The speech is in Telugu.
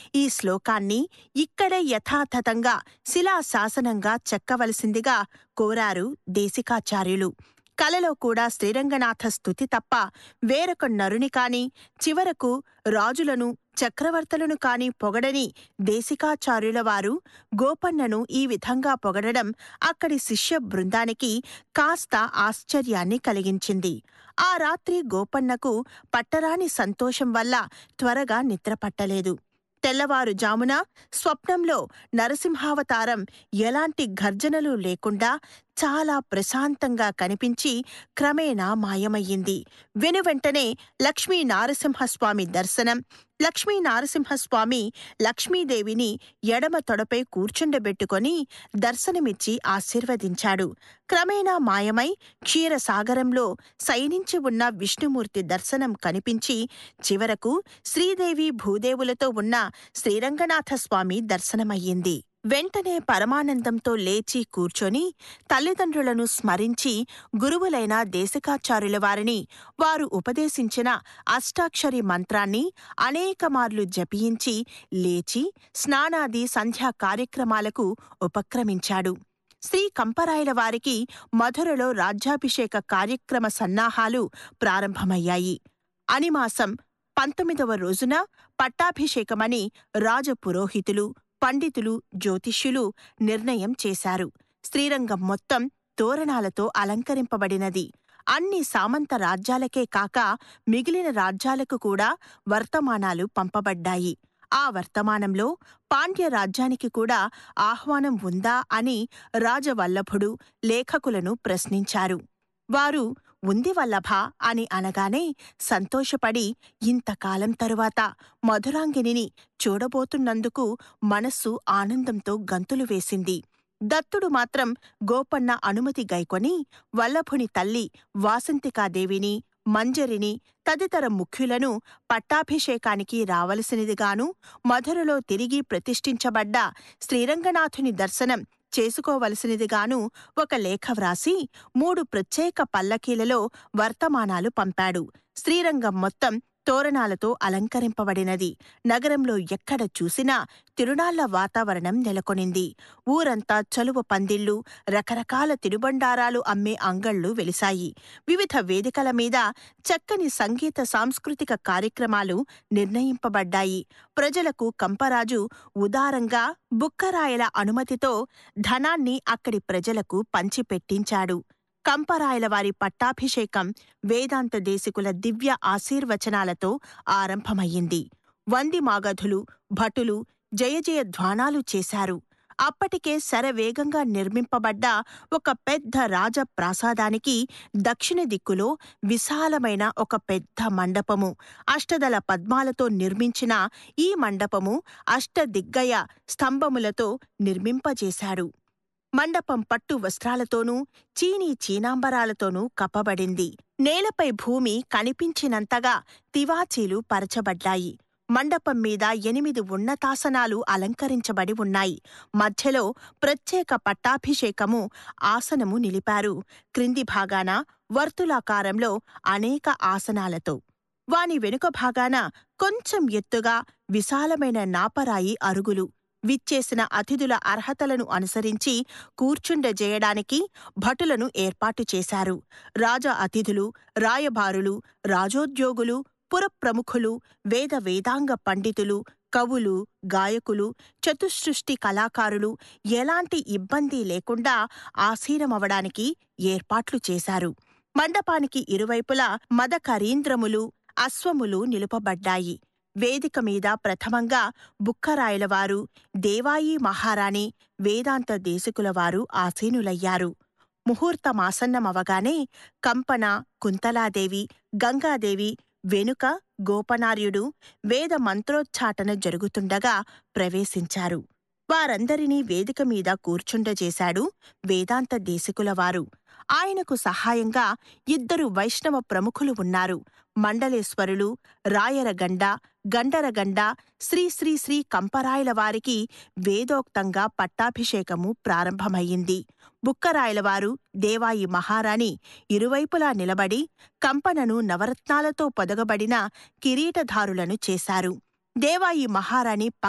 ఈ శ్లోకాన్ని ఇక్కడే యథాతథంగా శిలాశాసనంగా చెక్కవలసిందిగా కోరారు దేశికాచార్యులు కలలో కూడా శ్రీరంగనాథ స్థుతి తప్ప వేరొక నరుని కాని చివరకు రాజులను చక్రవర్తులను కాని పొగడని దేశికాచార్యుల వారు గోపన్నను ఈ విధంగా పొగడడం అక్కడి శిష్య బృందానికి కాస్త ఆశ్చర్యాన్ని కలిగించింది ఆ రాత్రి గోపన్నకు పట్టరాని సంతోషం వల్ల త్వరగా నిద్రపట్టలేదు తెల్లవారుజామున స్వప్నంలో నరసింహావతారం ఎలాంటి గర్జనలు లేకుండా చాలా ప్రశాంతంగా కనిపించి క్రమేణా మాయమయ్యింది వెనువెంటనే లక్ష్మీ నారసింహస్వామి దర్శనం లక్ష్మీ నారసింహస్వామి లక్ష్మీదేవిని ఎడమ తొడపై కూర్చుండబెట్టుకొని దర్శనమిచ్చి ఆశీర్వదించాడు క్రమేణా మాయమై క్షీరసాగరంలో శయనించి ఉన్న విష్ణుమూర్తి దర్శనం కనిపించి చివరకు శ్రీదేవి భూదేవులతో ఉన్న శ్రీరంగనాథ స్వామి దర్శనమయ్యింది వెంటనే పరమానందంతో లేచి కూర్చొని తల్లిదండ్రులను స్మరించి గురువులైన దేశకాచార్యుల వారిని వారు ఉపదేశించిన అష్టాక్షరి మంత్రాన్ని అనేకమార్లు జపించి లేచి స్నానాది సంధ్యా కార్యక్రమాలకు ఉపక్రమించాడు శ్రీ కంపరాయల వారికి మధురలో రాజ్యాభిషేక కార్యక్రమ సన్నాహాలు ప్రారంభమయ్యాయి అనిమాసం పంతొమ్మిదవ రోజున పట్టాభిషేకమని రాజపురోహితులు పండితులు జ్యోతిష్యులు నిర్ణయం చేశారు శ్రీరంగం మొత్తం తోరణాలతో అలంకరింపబడినది అన్ని సామంత రాజ్యాలకే కాక మిగిలిన రాజ్యాలకు కూడా వర్తమానాలు పంపబడ్డాయి ఆ వర్తమానంలో పాండ్య రాజ్యానికి కూడా ఆహ్వానం ఉందా అని రాజవల్లభుడు లేఖకులను ప్రశ్నించారు వారు ఉంది వల్లభ అని అనగానే సంతోషపడి ఇంతకాలం తరువాత మధురాంగినిని చూడబోతున్నందుకు మనస్సు ఆనందంతో గంతులు వేసింది దత్తుడు మాత్రం గోపన్న అనుమతి గైకొని వల్లభుని తల్లి వాసంతికాదేవిని మంజరిని తదితర ముఖ్యులను పట్టాభిషేకానికి రావలసినదిగాను మధురలో తిరిగి ప్రతిష్ఠించబడ్డ శ్రీరంగనాథుని దర్శనం చేసుకోవలసినదిగాను ఒక లేఖ వ్రాసి మూడు ప్రత్యేక పల్లకీలలో వర్తమానాలు పంపాడు శ్రీరంగం మొత్తం తోరణాలతో అలంకరింపబడినది నగరంలో ఎక్కడ చూసినా తిరునాళ్ల వాతావరణం నెలకొనింది ఊరంతా చలువ పందిళ్లు రకరకాల తినుబండారాలు అమ్మే అంగళ్ళు వెలిశాయి వివిధ వేదికల మీద చక్కని సంగీత సాంస్కృతిక కార్యక్రమాలు నిర్ణయింపబడ్డాయి ప్రజలకు కంపరాజు ఉదారంగా బుక్కరాయల అనుమతితో ధనాన్ని అక్కడి ప్రజలకు పంచిపెట్టించాడు కంపరాయల వారి పట్టాభిషేకం వేదాంత దేశికుల దివ్య ఆశీర్వచనాలతో ఆరంభమయ్యింది వంది మాగధులు భటులు జయజయ ధ్వానాలు చేశారు అప్పటికే శరవేగంగా నిర్మింపబడ్డ ఒక పెద్ద రాజప్రాసాదానికి దక్షిణ దిక్కులో విశాలమైన ఒక పెద్ద మండపము అష్టదల పద్మాలతో నిర్మించిన ఈ మండపము అష్టదిగ్గయ స్తంభములతో నిర్మింపజేశాడు మండపం పట్టు వస్త్రాలతోనూ చీనీ చీనాంబరాలతోనూ కప్పబడింది నేలపై భూమి కనిపించినంతగా తివాచీలు పరచబడ్డాయి మండపం మీద ఎనిమిది ఉన్నతాసనాలు అలంకరించబడి ఉన్నాయి మధ్యలో ప్రత్యేక పట్టాభిషేకము ఆసనము నిలిపారు క్రింది భాగాన వర్తులాకారంలో అనేక ఆసనాలతో వాని వెనుక భాగాన కొంచెం ఎత్తుగా విశాలమైన నాపరాయి అరుగులు విచ్చేసిన అతిథుల అర్హతలను అనుసరించి కూర్చుండజేయడానికి భటులను ఏర్పాటు చేశారు రాజ అతిథులు రాయబారులు రాజోద్యోగులు పురప్రముఖులు వేద వేదాంగ పండితులు కవులు గాయకులు చతుసృష్టి కళాకారులు ఎలాంటి ఇబ్బంది లేకుండా ఆసీనమవడానికి ఏర్పాట్లు చేశారు మండపానికి ఇరువైపులా మదకరీంద్రములు అశ్వములు నిలుపబడ్డాయి వేదిక మీద ప్రథమంగా బుక్కరాయలవారు దేవాయి మహారాణి వేదాంత దేశికులవారు ఆసీనులయ్యారు ముహూర్తమాసన్నమవగానే కంపన కుంతలాదేవి గంగాదేవి వెనుక గోపనార్యుడు వేద మంత్రోచ్చాటన జరుగుతుండగా ప్రవేశించారు వారందరినీ వేదిక మీద కూర్చుండజేశాడు వేదాంత దేశికులవారు ఆయనకు సహాయంగా ఇద్దరు వైష్ణవ ప్రముఖులు ఉన్నారు మండలేశ్వరులు రాయరగండ గండరగండ శ్రీ శ్రీ శ్రీ కంపరాయల వారికి వేదోక్తంగా పట్టాభిషేకము ప్రారంభమయ్యింది బుక్కరాయలవారు దేవాయి మహారాణి ఇరువైపులా నిలబడి కంపనను నవరత్నాలతో పొదగబడిన కిరీటధారులను చేశారు దేవాయి మహారాణి